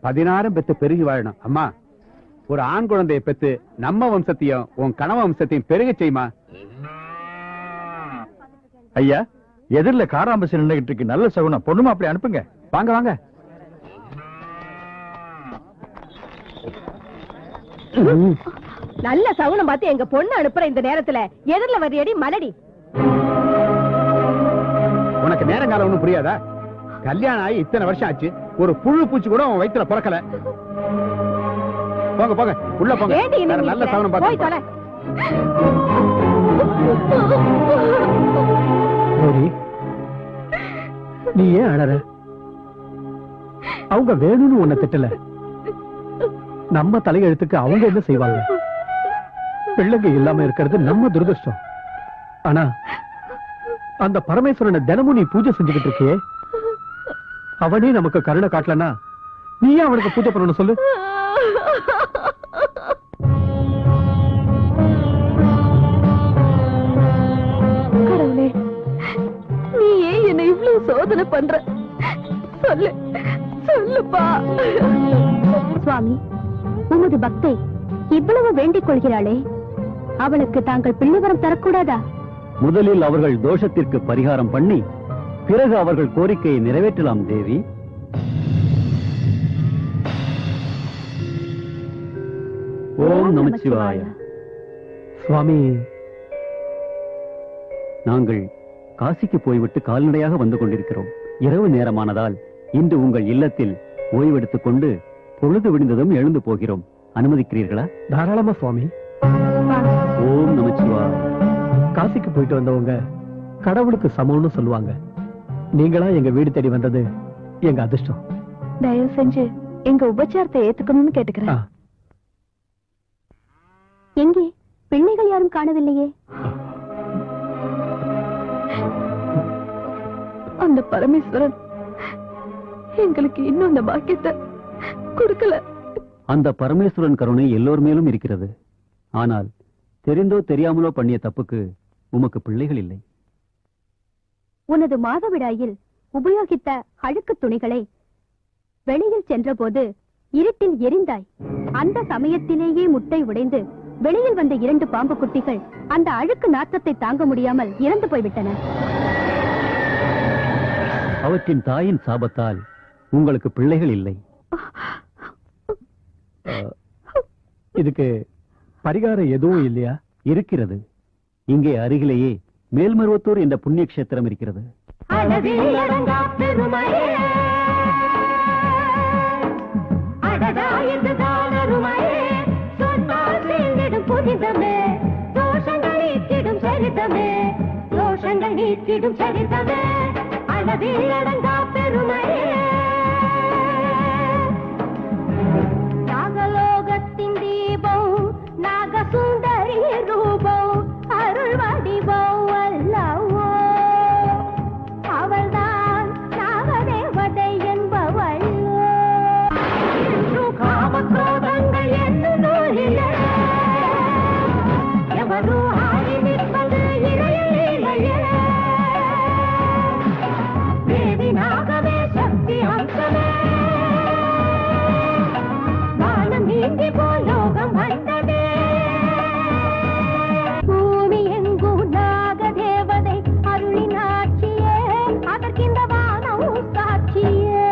பதினாறும் பெத்து பெருகி வாழணும் அம்மா ஒரு ஆண் குழந்தையை பெத்து நம்ம வம்சத்தையும் உன் கணவ வம்சத்தையும் பெருக செய்யுமா ஐயா எதிரில் காராம்பசி நின்றுகிட்டு இருக்கு நல்ல சகுனம் பொண்ணுமா அப்படி அனுப்புங்க வாங்க வாங்க நல்ல சகுனம் பார்த்து எங்க பொண்ணு அனுப்புற இந்த நேரத்துல எதிரில வரியடி மலடி உனக்கு நேரங்காலம் ஒண்ணும் புரியாதா கல்யாணம் ஆகி இத்தனை வருஷம் ஆச்சு ஒரு புழு பூச்சி கூட உன் வயித்துல பிறக்கல போங்க போங்க உள்ள போங்க ஏண்டி வேற இன்னும் நல்ல நிக்கிற? சவனம் போய் பார்த்து தொலை கௌரி நீ ஏன் அழற அவங்க வேணும்னு உன்னை திட்டல நம்ம தலையெழுத்துக்கு அவங்க என்ன செய்வாங்க பிள்ளைங்க இல்லாம இருக்கிறது நம்ம துரதிருஷ்டம் ஆனா அந்த பரமேஸ்வரனை தினமும் நீ பூஜை செஞ்சுக்கிட்டு இருக்கியே அவனே நமக்கு கருணை காட்டலனா நீ ஏன் அவனுக்கு பூஜை பண்ணணும் சொல்லு கடவுளே நீ ஏன் என்ன இவ்வளவு சோதனை பண்ற சொல்லு சொல்லுப்பா சுவாமி உமது பக்தை இவ்வளவு வேண்டிக் கொள்கிறாளே அவளுக்கு தாங்கள் பிள்ளைவரம் தரக்கூடாதா முதலில் அவர்கள் தோஷத்திற்கு பரிகாரம் பண்ணி பிறகு அவர்கள் கோரிக்கையை நிறைவேற்றலாம் தேவி ஓம் நமச்சிவாய சுவாமி நாங்கள் காசிக்கு போய்விட்டு கால்நடையாக வந்து கொண்டிருக்கிறோம் இரவு நேரமானதால் இன்று உங்கள் இல்லத்தில் ஓய்வெடுத்துக் கொண்டு பொழுது விடிந்ததும் எழுந்து போகிறோம் அனுமதிக்கிறீர்களா தாராளமா சுவாமி ஓம் நமச்சிவாய காசிக்கு போயிட்டு வந்தவங்க கடவுளுக்கு சமம்னு சொல்லுவாங்க நீங்களா எங்க வீடு தேடி வந்தது எங்க அதிர்ஷ்டம் தயவு செஞ்சு எங்க உபச்சாரத்தை ஏத்துக்கணும்னு ஆ, கேட்டுக்கிறேன் எங்கே பிள்ளைகள் யாரும் காணவில்லையே அந்த பரமேஸ்வரன் எங்களுக்கு இன்னும் அந்த பாக்கியத்தை கொடுக்கல அந்த பரமேஸ்வரன் கருணை எல்லோர் மேலும் இருக்கிறது ஆனால் தெரிந்தோ தெரியாமலோ பண்ணிய தப்புக்கு உமக்கு பிள்ளைகள் இல்லை உனது மாதவிடாயில் உபயோகித்த அழுக்கு துணிகளை வெளியில் சென்றபோது இருட்டில் எரிந்தாய் அந்த சமயத்திலேயே முட்டை உடைந்து வெளியில் வந்த இரண்டு பாம்பு குட்டிகள் அந்த அழுக்கு நாற்றத்தை தாங்க முடியாமல் இறந்து போய்விட்டன அவற்றின் தாயின் சாபத்தால் உங்களுக்கு பிள்ளைகள் இல்லை இதுக்கு பரிகாரம் எதுவும் இல்லையா இருக்கிறது இங்கே அருகிலேயே மேல்மருவத்தூர் என்ற புண்ணிய கஷேத்திரம் இருக்கிறது நாகலோகத்தின் தீபம் நாகசுந்தரி ரூபம் அருள் வடிவம் அல்லவோ அவள்தான் நாகதேவதை என்பவள் காமக்ரோதங்கள் என்ன நூலிலே எவரும் ஆடி நிற்பது இளைய தேவி நாகமே சக்தி அம்சமே வானம் நீங்கி போய் லோகம் வந்ததே பூமி எங்கும் நாக தேவதை அருளின் ஆட்சியே அதற்கிந்த வானம் சாட்சியே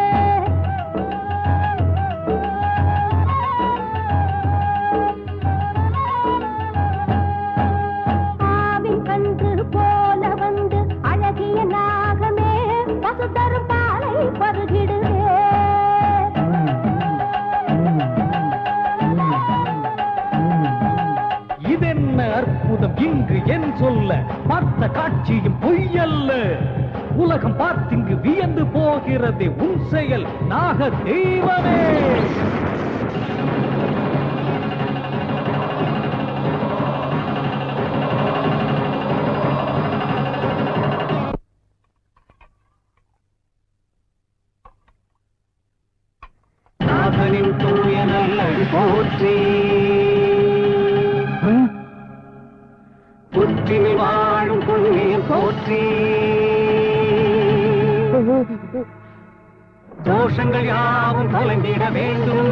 ஆவின் கன்று போல வந்து அழகிய நாகமே பசு தரும் பாலை பருகிடுதே இதென்ன அற்புதம் இங்கு என் சொல்ல பார்த்த காட்சியும் பொய்யல்ல உலகம் பார்த்திங்கு வியந்து போகிறது உன் செயல் நாக தெய்வமே நாகனின் தூய நல்லடி போற்றி புற்றினில் வாழும் புண்ணியம் போற்றி தோஷங்கள் யாவும் தொலைந்திட வேண்டும்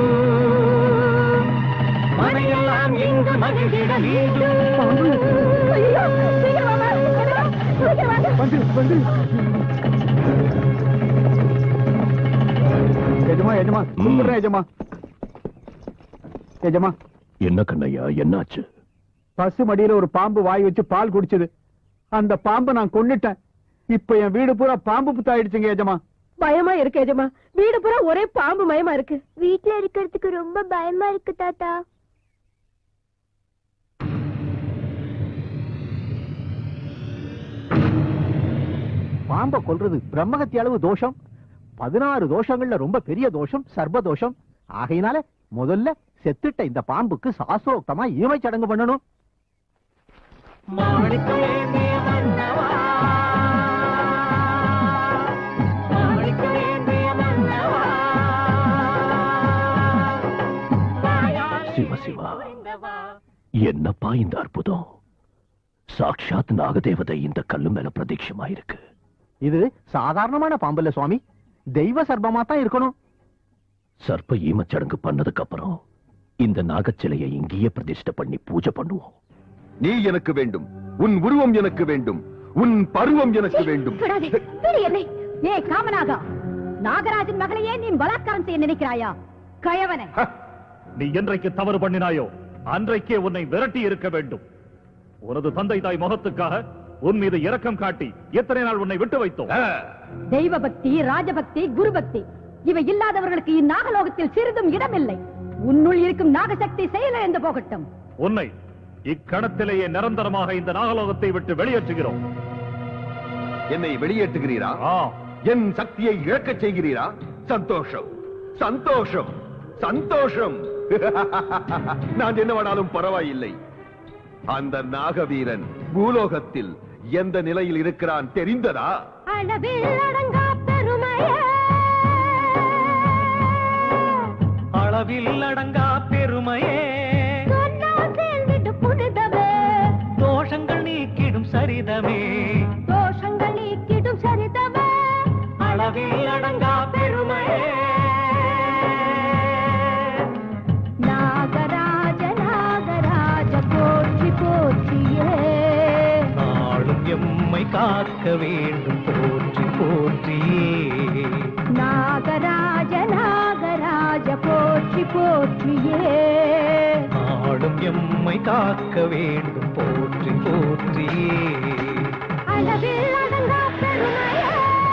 மனையெல்லாம் எங்கு மகிழ்ந்திட வேண்டும் ஐயோ, சீக்கிரம் வாங்க, சீக்கிரம் வாங்க. எஜமா எஜமா கும்பிடுறேன் எஜமா எஜமா என்ன கண்ணையா என்னாச்சு பசு மடியில ஒரு பாம்பு வாய் வச்சு பால் குடிச்சது அந்த பாம்பை நான் கொன்னுட்டேன் இப்ப என் வீடு பூரா பாம்பு புத்தாயிடுச்சுங்க எஜமா பயமா இருக்கு எஜமா வீடு பூரா ஒரே பாம்பு மயமா இருக்கு வீட்ல இருக்கிறதுக்கு ரொம்ப பயமா இருக்கு தாத்தா பாம்பை கொல்றது பிரம்மகத்தி அளவு தோஷம் பதினாறு தோஷங்கள்ல ரொம்ப பெரிய தோஷம் சர்வ தோஷம் ஆகையினால முதல்ல செத்துட்ட இந்த பாம்புக்கு சாஸ்திரோக்தமா ஈமை சடங்கு பண்ணணும் மாணிக்கவேண்டிய மன்னவா மாணிக்கவேண்டிய மன்னவா சிவ சிவா என்னப்பா இந்த அற்புதம் சாக்ஷாத் நாகதேவதை இந்த கல்லு மேல பிரதீட்சமாயிருக்கு இது சாதாரணமான பாம்பல்ல சுவாமி தெய்வ சர்ப்பமா தான் இருக்கணும் சர்ப்ப ஈமச்சடங்கு பண்ணதுக்கு அப்புறம் இந்த நாகச்சிலையை இங்கேயே பிரதிஷ்டை பண்ணி பூஜை பண்ணுவோம் நீ எனக்கு வேண்டும் உன் உருவம் எனக்கு வேண்டும் உன் பருவம் எனக்கு வேண்டும் விடாதே விடு என்னை ஏ காமநாகா நாகராஜன் மகளையே நீ பலாத்காரம் செய்ய நினைக்கிறாயா கயவனே நீ என்றைக்கு தவறு பண்ணினாயோ அன்றைக்கே உன்னை விரட்டி இருக்க வேண்டும் உனது தந்தை தாய் முகத்துக்காக உன் மீது இரக்கம் காட்டி எத்தனை நாள் உன்னை விட்டு வைத்தோம் தெய்வ பக்தி ராஜபக்தி குரு பக்தி இவை இல்லாதவர்களுக்கு இந்நாகலோகத்தில் சிறிதும் இடமில்லை உன்னுள் இருக்கும் நாகசக்தி செயலிழந்து போகட்டும் உன்னை இக்கணத்திலேயே நிரந்தரமாக இந்த நாகலோகத்தை விட்டு வெளியேற்றுகிறோம் என்னை வெளியேற்றுகிறீரா ஆ என் சக்தியை இழக்கச் செய்கிறீரா சந்தோஷம் சந்தோஷம் சந்தோஷம் நான் என்னவானாலும் பரவாயில்லை அந்த நாகவீரன் பூலோகத்தில் எந்த நிலையில் இருக்கிறான் தெரிந்ததா அளவில் அடங்கா பெருமையே அளவில் அடங்கா பெருமையே சொன்னால் சேர்ந்திட்டு புனிதமே தோஷங்கள் நீக்கிடும் சரிதமே தோஷங்கள் நீக்கிடும் சரிதமே அளவில் அடங்கா பெருமையே நாகராஜ நாகராஜ போற்றி போற்றியே நாளும் எம்மை காக்க வேண்டும் போற்றி போற்றியே நாகராஜ நாகராஜ போற்றி போற்றியே நாளும் எம்மை காக்க வேண்டும் போற்றி போற்றியே அளவில் அடங்கா பெருமையே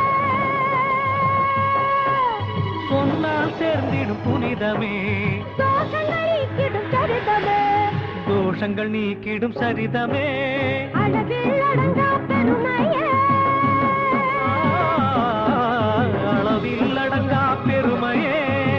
சொன்னால் சேர்ந்திடும் புனிதமே தோஷங்கள் நீக்கிடும் சரிதமே தோஷங்கள் நீக்கிடும் சரிதமே அளவில் அடங்கா பெருமையே அளவில் அடங்கா பெருமையே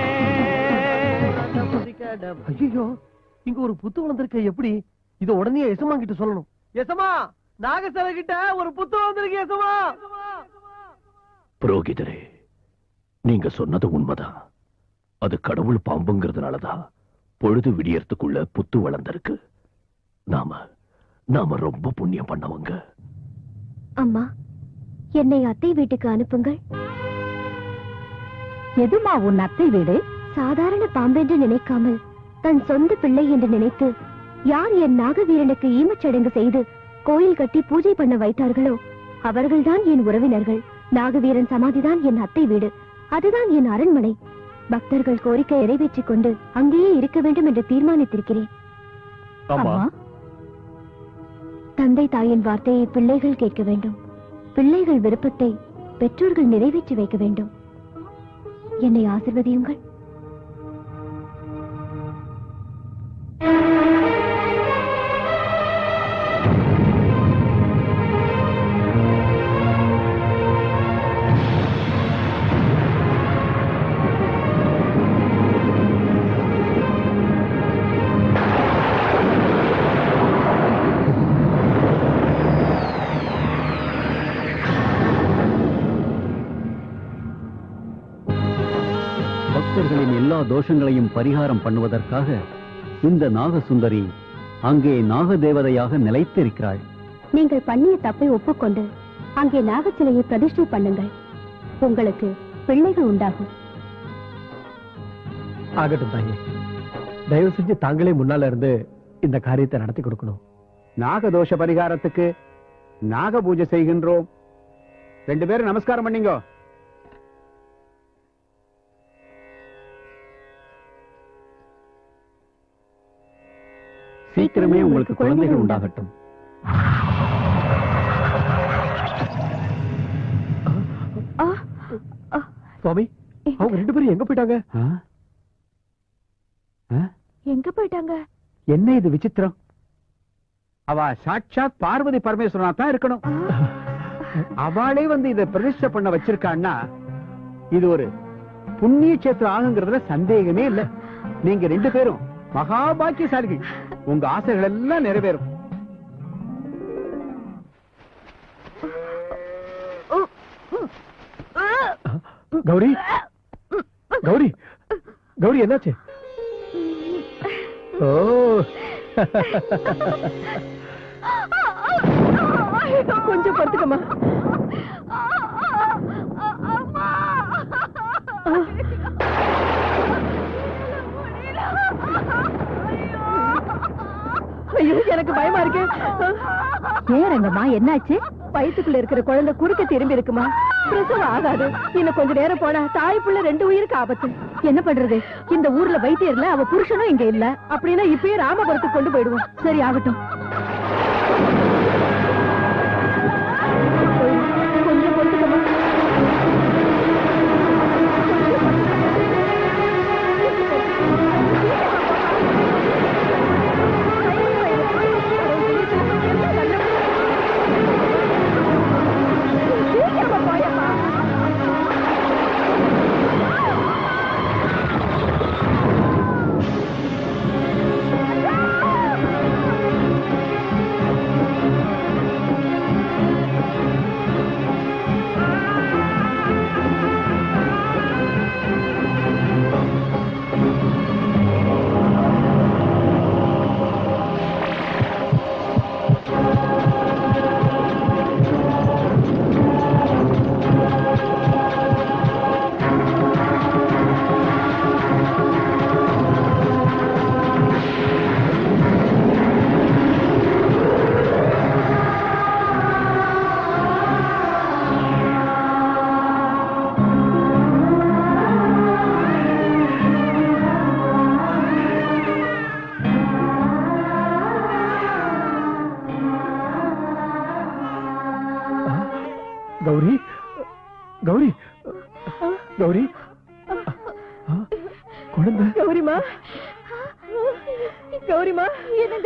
ஐயோ இங்க ஒரு புத்து வளர்ந்திருக்க எப்படி இத உடனே எசமா கிட்ட சொல்லணும் எசமா நாகசல கிட்ட ஒரு புத்து வந்திருக்கு எசமா புரோகிதரே நீங்க சொன்னது உண்மைதான் அது கடவுள் பாம்புங்கிறதுனாலதான் பொழுது விடியறதுக்குள்ள புத்து வளர்ந்திருக்கு நாம நாம ரொம்ப புண்ணியம் பண்ணவங்க அம்மா என்னை அத்தை வீட்டுக்கு அனுப்புங்கள் எதுமா உன் அத்தை வீடு சாதாரண பாம்பென்று நினைக்காமல் தன் சொந்த பிள்ளை என்று நினைத்து யார் என் நாகவீரனுக்கு ஈமச்சடங்கு செய்து கோயில் கட்டி பூஜை பண்ண வைத்தார்களோ அவர்கள்தான் என் உறவினர்கள் நாகவீரன் சமாதிதான் என் அத்தை வீடு அதுதான் என் அரண்மனை பக்தர்கள் கோரிக்கை நிறைவேற்றிக் கொண்டு அங்கேயே இருக்க வேண்டும் என்று தீர்மானித்திருக்கிறேன் ஆமா தந்தை தாயின் வார்த்தையை பிள்ளைகள் கேட்க வேண்டும் பிள்ளைகள் விருப்பத்தை பெற்றோர்கள் நிறைவேற்றி வைக்க வேண்டும் என்னை ஆசிர்வதியுங்கள் பக்தர்களின் எல்லா தோஷங்களையும் பரிகாரம் பண்ணுவதற்காக இந்த நாகசுந்தரி அங்கே நாகதேவதையாக நிலைத்திருக்கிறாள் நீங்கள் பண்ணிய தப்பை ஒப்புக்கொண்டு அங்கே நாகச்சிலையை பிரதிஷ்டை பண்ணுங்கள் உங்களுக்கு பிள்ளைகள் உண்டாகும் ஆகட்டும் தாயே தயவு செஞ்சு தாங்களே முன்னால இருந்து இந்த காரியத்தை நடத்தி கொடுக்கணும் நாகதோஷ பரிகாரத்துக்கு நாக பூஜை செய்கின்றோம் ரெண்டு பேரும் நமஸ்காரம் பண்ணீங்க சீக்கிரமே உங்களுக்கு குழந்தைகள் உண்டாகட்டும் ஆ, ஆ, சுவாமி அவங்க ரெண்டு பேரும் எங்க போயிட்டாங்க ஆ? ஆ? எங்க போயிட்டாங்க என்ன இது விசித்திரம் அவ சாட்சாத் பார்வதி பரமேஸ்வரனா தான் இருக்கணும் அவளே வந்து இதை பிரதிஷ்டை பண்ண வச்சிருக்கான்னா இது ஒரு புண்ணிய கஷேத்திரம் ஆகுங்கிறதுல சந்தேகமே இல்ல நீங்க ரெண்டு பேரும் மகாபாக்கியசாலிகள் உங்க ஆசைகள் எல்லாம் நிறைவேறும் கௌரி கௌரி கௌரி என்னாச்சு ஓ கொஞ்சம் பொறுத்துக்கம்மா ஐயோ எனக்கு பயமா இருக்கு ஏறங்கம்மா என்னாச்சு வயித்துக்குள்ள இருக்கிற குழந்தை குறுக்க திரும்பி இருக்குமா பிரசவம் ஆகாது இன்னும் கொஞ்ச நேரம் போனா தாய் புள்ள ரெண்டு உயிருக்கு ஆபத்து என்ன பண்றது இந்த ஊர்ல வைத்தியர்ல அவ புருஷனும் இங்க இல்ல அப்படின்னா இப்பயே ராமபுரத்துக்கு கொண்டு போயிடுவோம் சரி ஆகட்டும் கொஞ்சம் பொறுத்துக்கம்மா சீக்கிரமா போயம்மா கௌரி கௌரி கௌரி ஆ, குழந்தை கௌரிமா கௌரிமா என்னங்க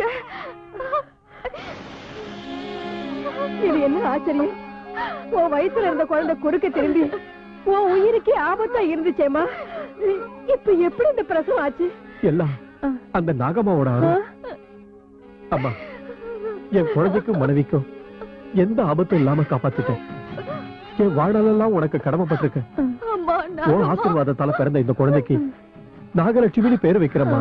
இது என்ன ஆச்சரியம் உன் வயித்துல இருந்த குழந்தை குறுக்க திரும்பி உன் உயிருக்கே ஆபத்தா இருந்துச்சேம்மா இப்ப எப்படி இந்த பிரசவம் ஆச்சு எல்லாம் அந்த நாகம்மாவோட அருள் அம்மா என் குழந்தைக்கும் மனைவிக்கும் எந்த ஆபத்தும் இல்லாம காப்பாத்திட்டேன் என் வாழ்நாளெல்லாம் உனக்கு கடமைப்பட்டிருக்கேன் அம்மா உன் ஆசீர்வாதத்தால பிறந்த இந்த குழந்தைக்கு நாகலட்சுமின்னு பேரு வைக்கிறம்மா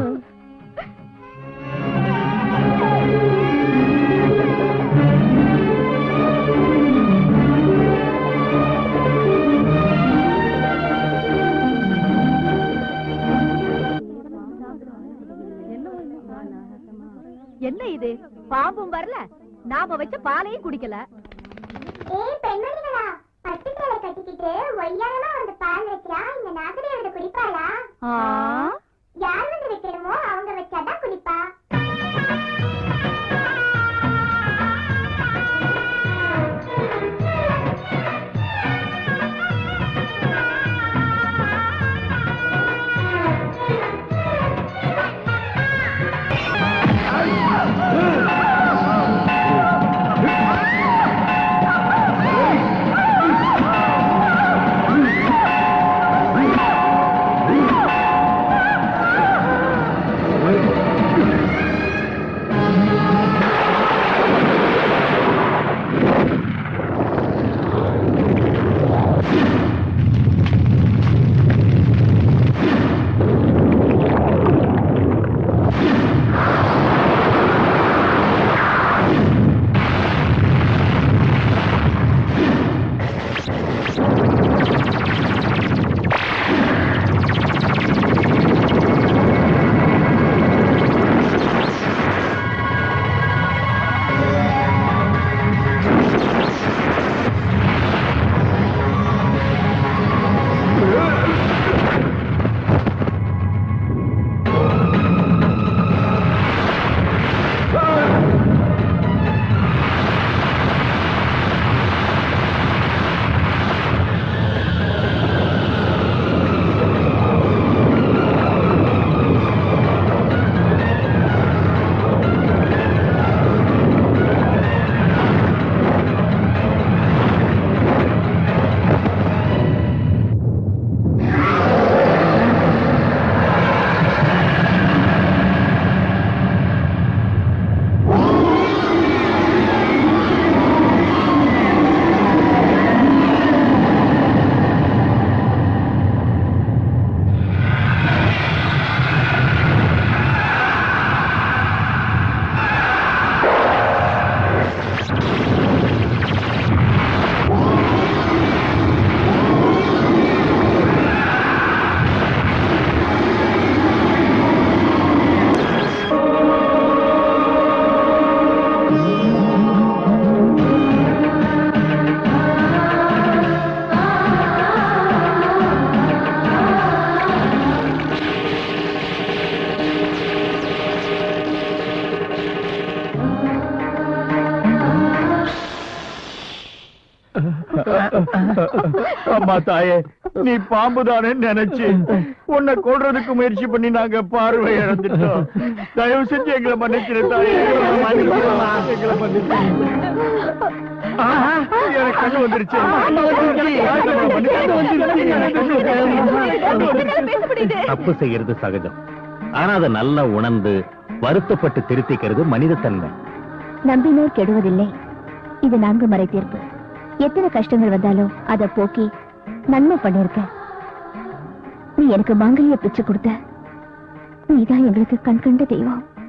என்ன இது பாம்பும் வரல நாம வச்ச பாலையும் குடிக்கல ஏய் பெண்மணிகளா பட்டுக்களை கட்டிக்கிட்டு ஒய்யாரமா வந்து பால் வைக்கிறா இந்த நாகதேவதை குடிப்பாளா யார் வந்து வைக்கணுமோ அவங்க வச்சாதான் குடிப்பா ஆ அம்மா தாயே நீ பாம்பு தானே நினைச்சு உன்னை கொல்றதுக்கு முயற்சி பண்ணி நாங்க பார்வை இழந்துட்டோம் தயவு செஞ்சு எங்களை மன்னிச்சிரு தாயே எங்களை மன்னிச்சிருமா. எங்களை மன்னிச்சிரு. ஆஹா, எனக்கு கண்ணு வந்துருச்சு தப்பு செய்யறது சகஜம் ஆனா அதை நல்லா உணர்ந்து வருத்தப்பட்டு திருத்திக்கிறது மனிதத்தன்மை நம்பினோர் கெடுவதில்லை இது நான்கு மறை தீர்ப்பு எத்தனை கஷ்டங்கள் வந்தாலும் அதை போக்கி நன்மை பண்ணிருக்க நீ எனக்கு மாங்கல்ய பிச்சு கொடுத்த நீதான் எங்களுக்கு கண் கண்ட தெய்வம்